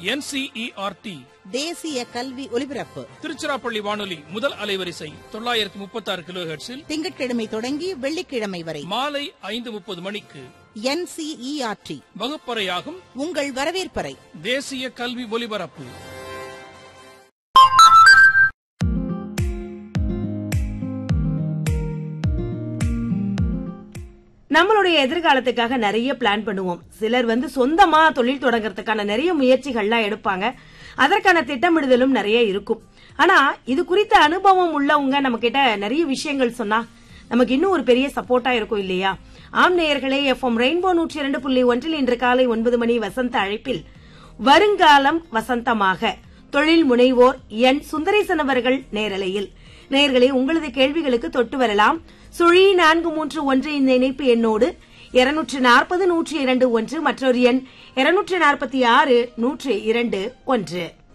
NCERT தேசிய கல்வி ஒலிபரப்பு திருச்சிராப்பள்ளி வானொலி முதல் அலைவரிசை தொள்ளாயிரத்தி முப்பத்தி ஆறு கிலோ திங்கட்கிழமை தொடங்கி வெள்ளிக்கிழமை வரை மாலை ஐந்து முப்பது மணிக்கு என்சிஇஆர்டி வகுப்பறையாகும் உங்கள் வரவேற்பறை தேசிய கல்வி ஒலிபரப்பு நம்மளுடைய எதிர்காலத்துக்காக நிறைய பிளான் பண்ணுவோம் சிலர் வந்து சொந்தமா தொழில் தொடங்குறதுக்கான நிறைய முயற்சிகள்லாம் எடுப்பாங்க அதற்கான திட்டமிடுதலும் நிறைய இருக்கும் ஆனா இது குறித்த அனுபவம் உள்ளவங்க நம்ம கிட்ட நிறைய விஷயங்கள் சொன்னா நமக்கு இன்னும் ஒரு பெரிய சப்போர்ட்டா இருக்கும் இல்லையா ஆம் நேயர்களே எஃப்எம் ரெயின்போ நூற்றி இரண்டு புள்ளி ஒன்றில் இன்று காலை ஒன்பது மணி வசந்த அழைப்பில் வருங்காலம் வசந்தமாக தொழில் முனைவோர் என் சுந்தரேசன் அவர்கள் நேரலையில் நேயர்களே உங்களது கேள்விகளுக்கு தொட்டு வரலாம் சுழி நான்கு மூன்று ஒன்று இந்த இணைப்பு எண்ணோடு இருநூற்று நாற்பது நூற்றி இரண்டு ஒன்று மற்றொரு எண் இருநூற்று நாற்பத்தி ஆறு நூற்று இரண்டு ஒன்று